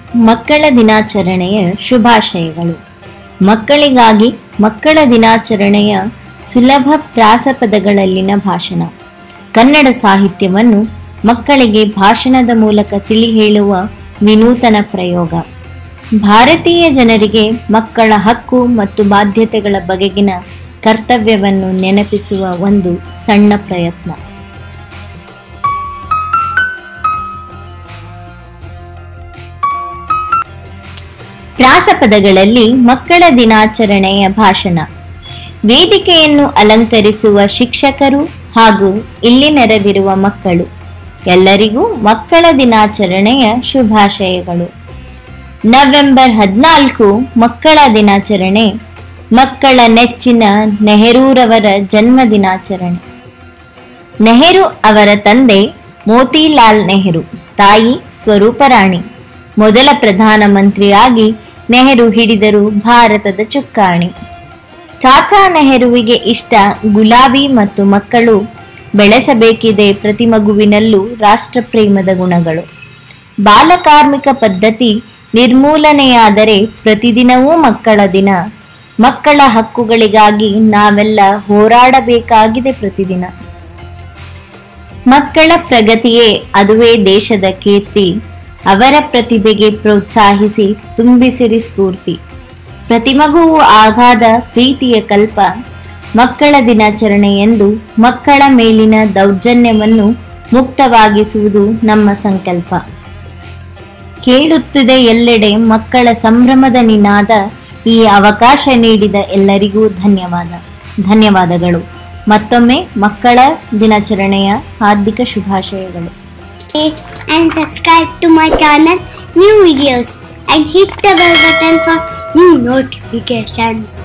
ಮಕ್ಕಳ ದಿನಾಚರಣೆಯ ಶುಭಾಶಯಗಳು ಮಕ್ಕಳಿಗಾಗಿ ಮಕ್ಕಳ ದಿನಾಚರಣೆಯ ಸುಲಭ ಪ್ರಾಸಪದಗಳಲ್ಲಿನ ಭಾಷಣ ಕನ್ನಡ ಸಾಹಿತ್ಯವನ್ನು ಮಕ್ಕಳಿಗೆ ಭಾಷಣದ ಮೂಲಕ ತಿಳಿ ಹೇಳುವ ವಿನೂತನ ಪ್ರಯೋಗ ಭಾರತೀಯ ಜನರಿಗೆ ಮಕ್ಕಳ ಹಕ್ಕು ಮತ್ತು ಬಾಧ್ಯತೆಗಳ ಬಗೆಗಿನ ಕರ್ತವ್ಯವನ್ನು ನೆನಪಿಸುವ ಒಂದು ಸಣ್ಣ ಪ್ರಯತ್ನ ಪ್ರಾಸಪದಗಳಲ್ಲಿ ಮಕ್ಕಳ ದಿನಾಚರಣೆಯ ಭಾಷಣ ವೇದಿಕೆಯನ್ನು ಅಲಂಕರಿಸುವ ಶಿಕ್ಷಕರು ಹಾಗೂ ಇಲ್ಲಿ ನೆರೆದಿರುವ ಮಕ್ಕಳು ಎಲ್ಲರಿಗೂ ಮಕ್ಕಳ ದಿನಾಚರಣೆಯ ಶುಭಾಶಯಗಳು ನವೆಂಬರ್ ಹದಿನಾಲ್ಕು ಮಕ್ಕಳ ದಿನಾಚರಣೆ ಮಕ್ಕಳ ನೆಚ್ಚಿನ ನೆಹರೂರವರ ಜನ್ಮ ದಿನಾಚರಣೆ ನೆಹರು ಅವರ ತಂದೆ ಮೋತಿಲಾಲ್ ನೆಹರು ತಾಯಿ ಸ್ವರೂಪರಾಣಿ ಮೊದಲ ಪ್ರಧಾನಮಂತ್ರಿಯಾಗಿ ನೆಹರು ಹಿಡಿದರು ಭಾರತದ ಚುಕ್ಕಾಣಿ ಚಾಚಾ ನೆಹರುವಿಗೆ ಇಷ್ಟ ಗುಲಾಬಿ ಮತ್ತು ಮಕ್ಕಳು ಬೆಳೆಸಬೇಕಿದೆ ಪ್ರತಿ ಮಗುವಿನಲ್ಲೂ ರಾಷ್ಟ್ರಪ್ರೇಮದ ಗುಣಗಳು ಬಾಲಕಾರ್ಮಿಕ ಪದ್ಧತಿ ನಿರ್ಮೂಲನೆಯಾದರೆ ಪ್ರತಿದಿನವೂ ಮಕ್ಕಳ ದಿನ ಮಕ್ಕಳ ಹಕ್ಕುಗಳಿಗಾಗಿ ನಾವೆಲ್ಲ ಹೋರಾಡಬೇಕಾಗಿದೆ ಪ್ರತಿದಿನ ಮಕ್ಕಳ ಪ್ರಗತಿಯೇ ಅದುವೇ ದೇಶದ ಕೀರ್ತಿ ಅವರ ಪ್ರತಿಭೆಗೆ ಪ್ರೋತ್ಸಾಹಿಸಿ ತುಂಬಿಸಿರಿ ಸ್ಫೂರ್ತಿ ಪ್ರತಿ ಮಗುವು ಆಗಾದ ಪ್ರೀತಿಯ ಕಲ್ಪ ಮಕ್ಕಳ ದಿನಾಚರಣೆ ಎಂದು ಮಕ್ಕಳ ಮೇಲಿನ ದೌರ್ಜನ್ಯವನ್ನು ಮುಕ್ತವಾಗಿಸುವುದು ನಮ್ಮ ಸಂಕಲ್ಪ ಕೇಳುತ್ತಿದೆ ಎಲ್ಲೆಡೆ ಮಕ್ಕಳ ಸಂಭ್ರಮದ ನಿನಾದ ಈ ಅವಕಾಶ ನೀಡಿದ ಎಲ್ಲರಿಗೂ ಧನ್ಯವಾದ ಧನ್ಯವಾದಗಳು ಮತ್ತೊಮ್ಮೆ ಮಕ್ಕಳ ದಿನಾಚರಣೆಯ ಹಾರ್ದಿಕ ಶುಭಾಶಯಗಳು and subscribe to my channel new videos and hit the bell button for new notifications